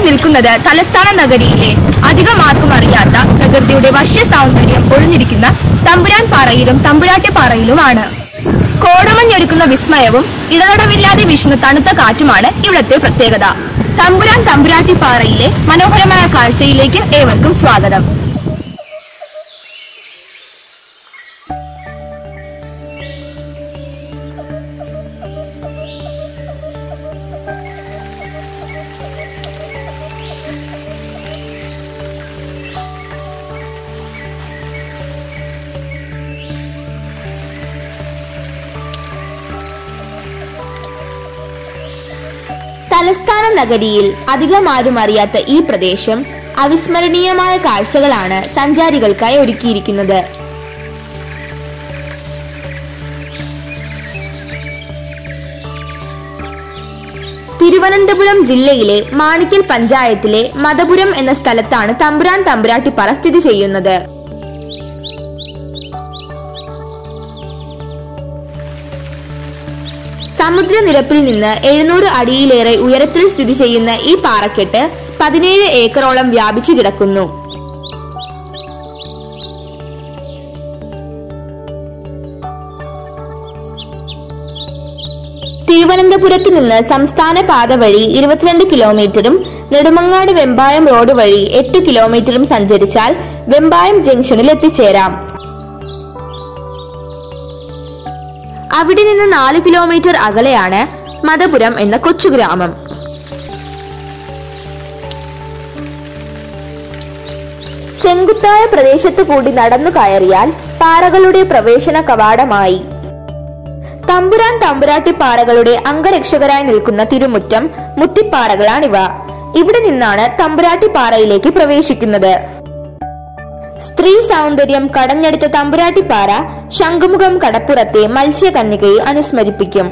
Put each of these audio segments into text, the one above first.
നിൽക്കുന്നത് തലസ്ഥാന നഗരിയിലെ അധികം ആർക്കും അറിയാത്ത പ്രകൃതിയുടെ വശ്യ സൗന്ദര്യം ഒളിഞ്ഞിരിക്കുന്ന തമ്പുരാൻ പാറയിലും തമ്പുരാട്ടി പാറയിലുമാണ് കോടമഞ്ഞൊരുക്കുന്ന വിസ്മയവും ഇടതടവില്ലാതെ വീശുന്ന തണുത്ത കാറ്റുമാണ് ഇവിടത്തെ പ്രത്യേകത തമ്പുരാൻ തമ്പുരാട്ടി പാറയിലെ മനോഹരമായ കാഴ്ചയിലേക്ക് ഏവർക്കും സ്വാഗതം തലസ്ഥാന നഗരിയിൽ അധികം ആരും അറിയാത്ത ഈ പ്രദേശം അവിസ്മരണീയമായ കാഴ്ചകളാണ് സഞ്ചാരികൾക്കായി ഒരുക്കിയിരിക്കുന്നത് തിരുവനന്തപുരം ജില്ലയിലെ മാണിക്കൽ പഞ്ചായത്തിലെ മതപുരം എന്ന സ്ഥലത്താണ് തമ്പുരാൻ തമ്പുരാട്ടിപ്പാറ സ്ഥിതി ചെയ്യുന്നത് സമുദ്രനിരപ്പിൽ നിന്ന് എഴുന്നൂറ് അടിയിലേറെ ഉയരത്തിൽ സ്ഥിതി ചെയ്യുന്ന ഈ പാറക്കെട്ട് പതിനേഴ് ഏക്കറോളം വ്യാപിച്ചു കിടക്കുന്നു തിരുവനന്തപുരത്ത് നിന്ന് സംസ്ഥാന പാത വഴി ഇരുപത്തിരണ്ട് കിലോമീറ്ററും നെടുമങ്ങാട് വെമ്പായം റോഡ് വഴി എട്ട് കിലോമീറ്ററും സഞ്ചരിച്ചാൽ വെമ്പായം ജംഗ്ഷനിൽ എത്തിച്ചേരാം അവിടെ നിന്ന് നാല് കിലോമീറ്റർ അകലെയാണ് മതപുരം എന്ന കൊച്ചു ഗ്രാമം ചെങ്കുത്തായ പ്രദേശത്തു കൂടി നടന്നു കയറിയാൽ പാറകളുടെ പ്രവേശന കവാടമായി തമ്പുരാൻ തമ്പുരാട്ടി പാറകളുടെ അംഗരക്ഷകരായി നിൽക്കുന്ന തിരുമുറ്റം മുത്തിപ്പാറകളാണിവ ഇവിടെ നിന്നാണ് തമ്പുരാട്ടി പാറയിലേക്ക് പ്രവേശിക്കുന്നത് സ്ത്രീ സൗന്ദര്യം കടഞ്ഞെടുത്ത തമ്പുരാട്ടിപ്പാറ ശംഖുമുഖം കടപ്പുറത്തെ മത്സ്യകന്യകയെ അനുസ്മരിപ്പിക്കും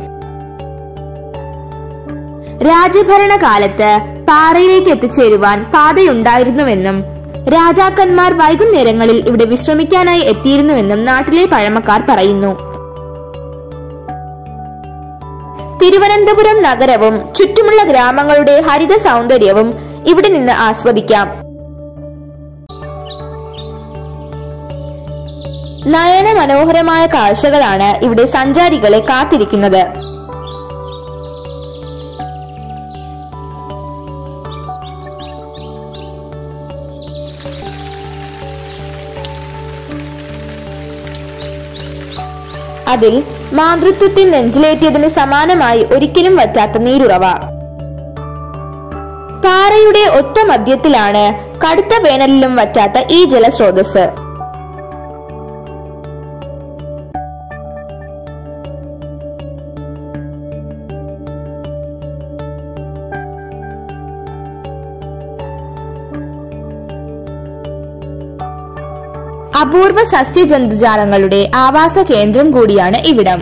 രാജഭരണകാലത്ത് പാറയിലേക്ക് എത്തിച്ചേരുവാൻ പാതയുണ്ടായിരുന്നുവെന്നും രാജാക്കന്മാർ വൈകുന്നേരങ്ങളിൽ ഇവിടെ വിശ്രമിക്കാനായി എത്തിയിരുന്നുവെന്നും നാട്ടിലെ പഴമക്കാർ പറയുന്നു തിരുവനന്തപുരം നഗരവും ചുറ്റുമുള്ള ഗ്രാമങ്ങളുടെ ഹരിത സൗന്ദര്യവും ഇവിടെ നിന്ന് ആസ്വദിക്കാം നയന മനോഹരമായ കാഴ്ചകളാണ് ഇവിടെ സഞ്ചാരികളെ കാത്തിരിക്കുന്നത് അതിൽ മാതൃത്വത്തിൽ നെഞ്ചിലേറ്റിയതിന് സമാനമായി ഒരിക്കലും വറ്റാത്ത നീരുറവ പാറയുടെ ഒത്ത മധ്യത്തിലാണ് കടുത്ത വേനലിലും വറ്റാത്ത ഈ ജലസ്രോതസ് അപൂർവ സസ്യജന്തുജാലങ്ങളുടെ ആവാസ കേന്ദ്രം കൂടിയാണ് ഇവിടം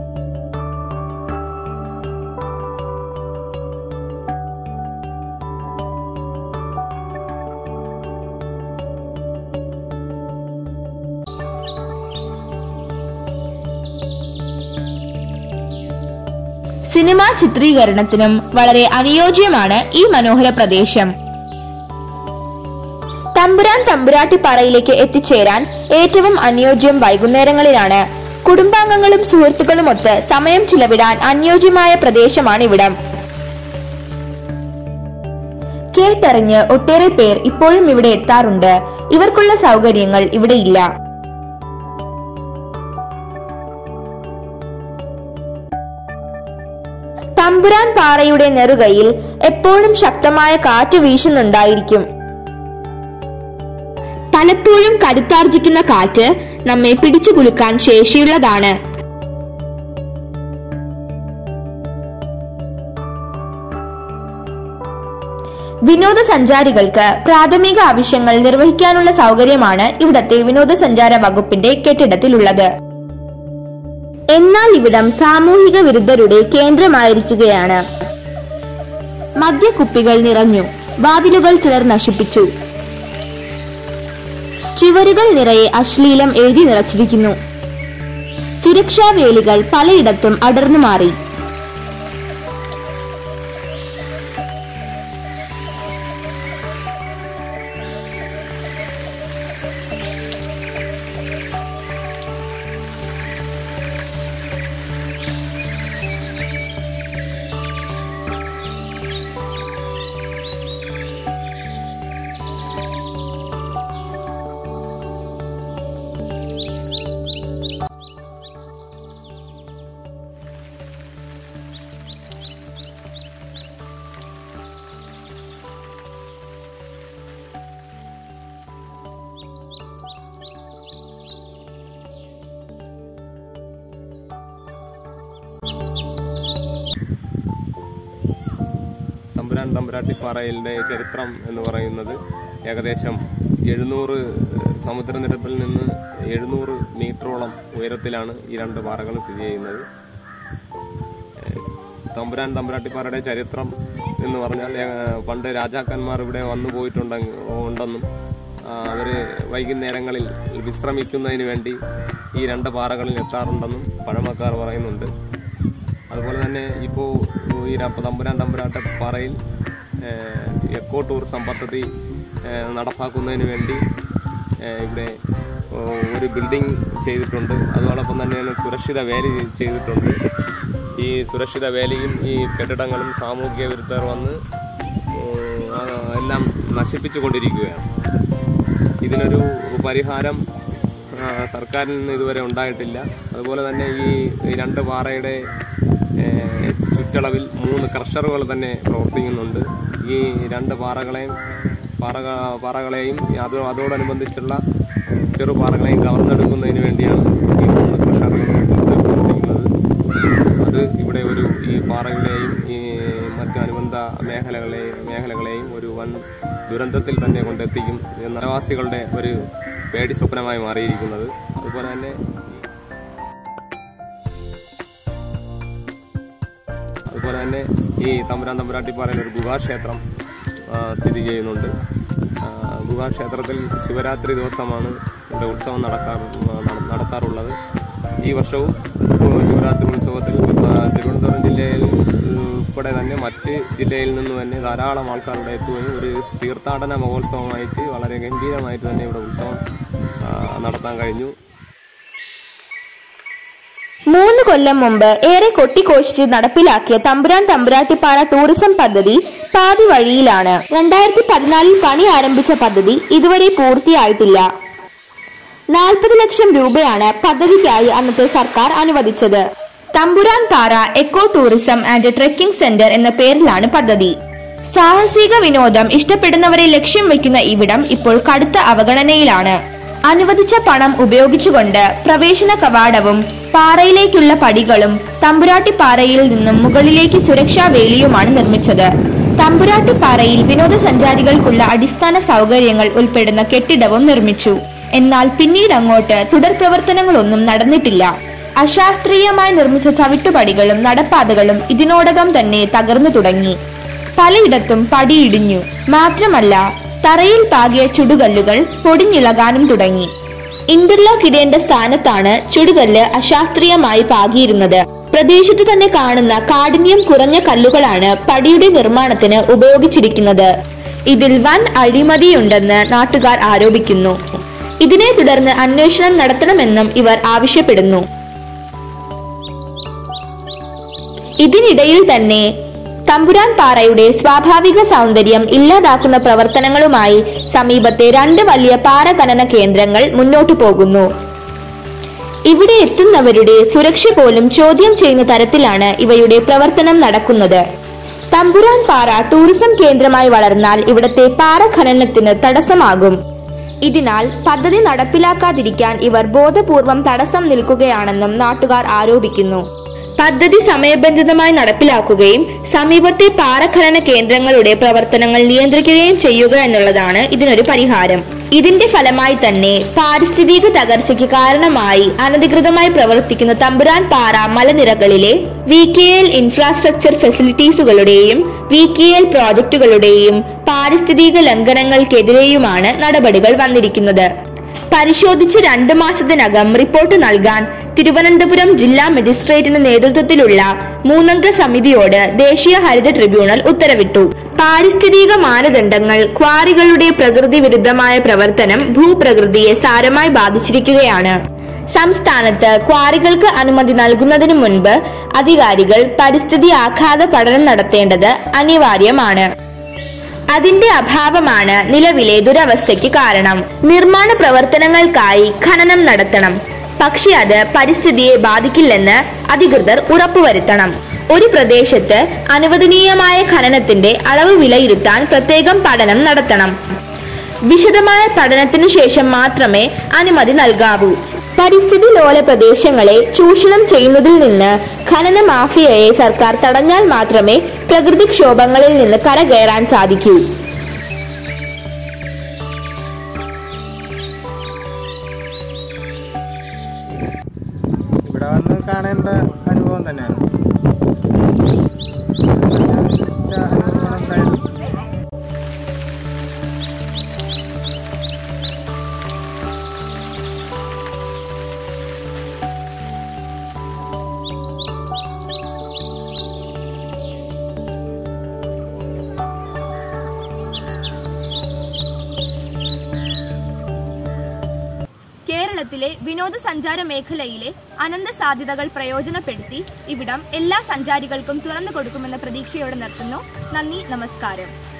സിനിമാ ചിത്രീകരണത്തിനും വളരെ അനുയോജ്യമാണ് ഈ മനോഹര പ്രദേശം തമ്പുരാൻ തമ്പുരാട്ടിപ്പാറയിലേക്ക് എത്തിച്ചേരാൻ ഏറ്റവും അനുയോജ്യം വൈകുന്നേരങ്ങളിലാണ് കുടുംബാംഗങ്ങളും സുഹൃത്തുക്കളുമൊത്ത് സമയം ചിലവിടാൻ അനുയോജ്യമായ പ്രദേശമാണ് ഇവിടം കേട്ടറിഞ്ഞ് ഒട്ടേറെ പേർ ഇപ്പോഴും ഇവിടെ എത്താറുണ്ട് ഇവർക്കുള്ള സൗകര്യങ്ങൾ ഇവിടെ ഇല്ല തമ്പുരാൻ പാറയുടെ നെറുകയിൽ എപ്പോഴും ശക്തമായ കാറ്റ് വീശുന്നുണ്ടായിരിക്കും പലപ്പോഴും കരുത്താർജിക്കുന്ന കാറ്റ് നമ്മെ പിടിച്ചു കുലുക്കാൻ ശേഷിയുള്ളതാണ് വിനോദസഞ്ചാരികൾക്ക് പ്രാഥമിക ആവശ്യങ്ങൾ നിർവഹിക്കാനുള്ള സൗകര്യമാണ് ഇവിടത്തെ വിനോദസഞ്ചാര വകുപ്പിന്റെ കെട്ടിടത്തിലുള്ളത് എന്നാൽ ഇവിടം സാമൂഹിക വിരുദ്ധരുടെ കേന്ദ്രമായിരിക്കുകയാണ് മദ്യക്കുപ്പികൾ നിറഞ്ഞു വാതിലുകൾ ചിലർ നശിപ്പിച്ചു ചുവരുകൾ നിറയെ അശ്ലീലം എഴുതി നിറച്ചിരിക്കുന്നു സുരക്ഷാ വേലികൾ പലയിടത്തും അടർന്നു മാറി തമ്പുരാട്ടിപ്പാറയിലെ ചരിത്രം എന്ന് പറയുന്നത് ഏകദേശം എഴുന്നൂറ് സമുദ്രനിരപ്പിൽ നിന്ന് എഴുന്നൂറ് മീറ്ററോളം ഉയരത്തിലാണ് ഈ രണ്ട് പാറകൾ സ്ഥിതി ചെയ്യുന്നത് തമ്പുരാൻ തമ്പുരാട്ടിപ്പാറയുടെ ചരിത്രം എന്ന് പറഞ്ഞാൽ ഏഹ്, പണ്ട് രാജാക്കന്മാർ ഇവിടെ വന്നു പോയിട്ടുണ്ടെങ്കിൽ ഉണ്ടെന്നും ആ, അവര് വൈകുന്നേരങ്ങളിൽ വിശ്രമിക്കുന്നതിന് വേണ്ടി ഈ രണ്ട് പാറകളിൽ എത്താറുണ്ടെന്നും പഴമക്കാർ പറയുന്നുണ്ട് അതുപോലെ തന്നെ ഇപ്പോൾ ഈ ര- തമ്പുരാൻ തമ്പുരാട്ട പാറയിൽ ഏഹ്, എക്കോ ടൂറിസം പദ്ധതി ഏഹ്, നടപ്പാക്കുന്നതിന് വേണ്ടി ഏഹ്, ഇവിടെ ഏഹ്, ഒരു ബിൽഡിംഗ് ചെയ്തിട്ടുണ്ട് അതോടൊപ്പം തന്നെ സുരക്ഷിത വേലി ചെയ്തിട്ടുണ്ട് ഈ സുരക്ഷിത വേലിയും ഈ കെട്ടിടങ്ങളും സാമൂഹിക വിരുദ്ധർ വന്ന് ഏഹ്, ആ, എല്ലാം നശിപ്പിച്ചു കൊണ്ടിരിക്കുകയാണ് ഇതിനൊരു പരിഹാരം ആ, സർക്കാരിൽ നിന്ന് ഇതുവരെ ഉണ്ടായിട്ടില്ല അതുപോലെ തന്നെ ഈ ഈ രണ്ട് പാറയുടെ ഏഹ്, ചുറ്റളവിൽ മൂന്ന് ക്രഷറുകൾ തന്നെ പ്രവർത്തിക്കുന്നുണ്ട് ഈ രണ്ട് പാറകളെയും പാറ പാറകളെയും അത് അതോടനുബന്ധിച്ചുള്ള ചെറുപാറകളെയും കവർന്നെടുക്കുന്നതിന് വേണ്ടിയാണ് ഈ മൂന്ന് ക്രഷറുകൾ പ്രവർത്തിക്കുന്നത് അത് ഇവിടെ ഒരു ഈ പാറകളെയും ഈ മറ്റ് അനുബന്ധ മേഖലകളെയും മേഖലകളെയും ഒരു വൻ ദുരന്തത്തിൽ തന്നെ കൊണ്ടെത്തിക്കും ഇത് നഗരവാസികളുടെ ഒരു പേടി സ്വപ്നമായി മാറിയിരിക്കുന്നത് അതുപോലെ തന്നെ അതുപോലെ തന്നെ ഈ തമ്പുരാൻ തമ്പുരാട്ടിപ്പാറയിൽ ഒരു ഗുഹാക്ഷേത്രം ആ, സ്ഥിതി ചെയ്യുന്നുണ്ട് ആ, ഗുഹാക്ഷേത്രത്തിൽ ശിവരാത്രി ദിവസമാണ് ഇവിടെ ഉത്സവം നടക്കാറ് നട- നടത്താറുള്ളത് ഈ വർഷവും ഉം, ശിവരാത്രി ഉത്സവത്തിൽ ആ, തിരുവനന്തപുരം ജില്ലയിൽ ഉൾപ്പെടെ തന്നെ മറ്റ് ജില്ലയിൽ നിന്ന് തന്നെ ധാരാളം ആൾക്കാർ ഇവിടെ എത്തുകയും ഒരു തീർത്ഥാടന മഹോത്സവമായിട്ട് വളരെ ഗംഭീരമായിട്ട് തന്നെ ഇവിടെ ഉത്സവം ആ, നടത്താൻ കഴിഞ്ഞു മൂന്ന് കൊല്ലം മുമ്പ് ഏറെ കൊട്ടിഘോഷിച്ച് നടപ്പിലാക്കിയ തമ്പുരാൻ തമ്പുരാട്ടിപ്പാറ ടൂറിസം പദ്ധതി പാതി വഴിയിലാണ് രണ്ടായിരത്തി പതിനാലിൽ പണി ആരംഭിച്ച പദ്ധതി ഇതുവരെ പൂർത്തിയായിട്ടില്ല നാൽപ്പത് ലക്ഷം രൂപയാണ് പദ്ധതിക്കായി അന്നത്തെ സർക്കാർ അനുവദിച്ചത് Thampuran Para eco tourism and trekking centre എന്ന പേരിലാണ് പദ്ധതി സാഹസിക വിനോദം ഇഷ്ടപ്പെടുന്നവരെ ലക്ഷ്യം വെക്കുന്ന ഇവിടം ഇപ്പോൾ കടുത്ത അവഗണനയിലാണ് അനുവദിച്ച പണം ഉപയോഗിച്ചുകൊണ്ട് പ്രവേശന കവാടവും പാറയിലേക്കുള്ള പടികളും തമ്പുരാട്ടിപ്പാറയിൽ നിന്നും മുകളിലേക്ക് സുരക്ഷാ വേലിയുമാണ് നിർമ്മിച്ചത് തമ്പുരാട്ടിപ്പാറയിൽ വിനോദസഞ്ചാരികൾക്കുള്ള അടിസ്ഥാന സൗകര്യങ്ങൾ ഉൾപ്പെടുന്ന കെട്ടിടവും നിർമ്മിച്ചു എന്നാൽ പിന്നീട് അങ്ങോട്ട് തുടർ പ്രവർത്തനങ്ങളൊന്നും നടന്നിട്ടില്ല അശാസ്ത്രീയമായി നിർമ്മിച്ച ചവിട്ടുപടികളും നടപ്പാതകളും ഇതിനോടകം തന്നെ തകർന്നു തുടങ്ങി പലയിടത്തും പടിയിടിഞ്ഞു മാത്രമല്ല തറയിൽ പാകിയ ചുടുകല്ലുകൾ പൊടിഞ്ഞിളകാനും തുടങ്ങി ഇന്റർലോക്ക് ഇടേണ്ട സ്ഥാനത്താണ് ചുടുകല്ല് അശാസ്ത്രീയമായി പാകിയിരുന്നത് പ്രദേശത്ത് തന്നെ കാണുന്ന കാഠിന്യം കുറഞ്ഞ കല്ലുകളാണ് പടിയുടെ നിർമ്മാണത്തിന് ഉപയോഗിച്ചിരിക്കുന്നത് ഇതിൽ വൻ അഴിമതിയുണ്ടെന്ന് നാട്ടുകാർ ആരോപിക്കുന്നു ഇതിനെ തുടർന്ന് അന്വേഷണം നടത്തണമെന്നും ഇവർ ആവശ്യപ്പെടുന്നു ഇതിനിടയിൽ തന്നെ തമ്പുരാൻ പാറയുടെ സ്വാഭാവിക സൗന്ദര്യം ഇല്ലാതാക്കുന്ന പ്രവർത്തനങ്ങളുമായി സമീപത്തെ രണ്ട് വലിയ പാറ ഖനന കേന്ദ്രങ്ങൾ മുന്നോട്ടു പോകുന്നു ഇവിടെ എത്തുന്നവരുടെ സുരക്ഷ പോലും ചോദ്യം ചെയ്യുന്ന തരത്തിലാണ് ഇവയുടെ പ്രവർത്തനം നടക്കുന്നത് തമ്പുരാൻ പാറ ടൂറിസം കേന്ദ്രമായി വളർന്നാൽ ഇവിടത്തെ പാറ ഖനനത്തിന് തടസ്സമാകും ഇതിനാൽ പദ്ധതി നടപ്പിലാക്കാതിരിക്കാൻ ഇവർ ബോധപൂർവം തടസ്സം നിൽക്കുകയാണെന്നും നാട്ടുകാർ ആരോപിക്കുന്നു പദ്ധതി സമയബന്ധിതമായി നടപ്പിലാക്കുകയും സമീപത്തെ പാറഖനന കേന്ദ്രങ്ങളുടെ പ്രവർത്തനങ്ങൾ നിയന്ത്രിക്കുകയും ചെയ്യുക എന്നുള്ളതാണ് ഇതിനൊരു പരിഹാരം ഇതിന്റെ ഫലമായി തന്നെ പാരിസ്ഥിതിക തകർച്ചയ്ക്ക് കാരണമായി അനധികൃതമായി പ്രവർത്തിക്കുന്ന തമ്പുരാൻ പാറ മലനിരകളിലെ വി കെ എൽ ഇൻഫ്രാസ്ട്രക്ചർ ഫെസിലിറ്റീസുകളുടെയും വി കെ എൽ പ്രോജക്റ്റുകളുടെയും പാരിസ്ഥിതിക ലംഘനങ്ങൾക്കെതിരെയുമാണ് നടപടികൾ വന്നിരിക്കുന്നത് പരിശോധിച്ച് രണ്ട് മാസത്തിനകം റിപ്പോർട്ട് നൽകാൻ തിരുവനന്തപുരം ജില്ലാ മജിസ്ട്രേറ്റിന് നേതൃത്വത്തിലുള്ള മൂന്നംഗ സമിതിയോട് ദേശീയ ഹരിത ട്രിബ്യൂണൽ ഉത്തരവിട്ടു പാരിസ്ഥിതിക മാനദണ്ഡങ്ങൾ ക്വാറികളുടെ പ്രകൃതി വിരുദ്ധമായ പ്രവർത്തനം ഭൂപ്രകൃതിയെ സാരമായി ബാധിച്ചിരിക്കുകയാണ് സംസ്ഥാനത്ത് ക്വാറികൾക്ക് അനുമതി നൽകുന്നതിന് മുൻപ് അധികാരികൾ പരിസ്ഥിതി ആഘാത പഠനം നടത്തേണ്ടത് അനിവാര്യമാണ് അതിന്റെ അഭാവമാണ് നിലവിലെ ദുരവസ്ഥയ്ക്ക് കാരണം നിർമ്മാണ പ്രവർത്തനങ്ങൾക്കായി ഖനനം നടത്തണം പക്ഷെ അത് പരിസ്ഥിതിയെ ബാധിക്കില്ലെന്ന് അധികൃതർ ഉറപ്പുവരുത്തണം ഒരു പ്രദേശത്ത് അനുവദനീയമായ ഖനനത്തിന്റെ അളവ് വിലയിരുത്താൻ പ്രത്യേകം പഠനം നടത്തണം വിശദമായ പഠനത്തിനു ശേഷം മാത്രമേ അനുമതി നൽകാവൂ പരിസ്ഥിതി ലോല പ്രദേശങ്ങളെ ചൂഷണം ചെയ്യുന്നതിൽ നിന്ന് ഖനന മാഫിയയെ സർക്കാർ തടഞ്ഞാൽ മാത്രമേ പ്രകൃതിക്ഷോഭങ്ങളിൽ നിന്ന് കരകയറാൻ സാധിക്കൂ ഇവിടെ വന്ന് കാണേണ്ട അനുഭവം തന്നെയാണ് മികച്ച അനുഭവങ്ങൾ എന്തായാലും കേരളത്തിലെ വിനോദസഞ്ചാര മേഖലയിലെ അനന്ത സാധ്യതകൾ പ്രയോജനപ്പെടുത്തി ഇവിടം എല്ലാ സഞ്ചാരികൾക്കും തുറന്നു കൊടുക്കുമെന്ന പ്രതീക്ഷയോടെ നിർത്തുന്നു നന്ദി നമസ്കാരം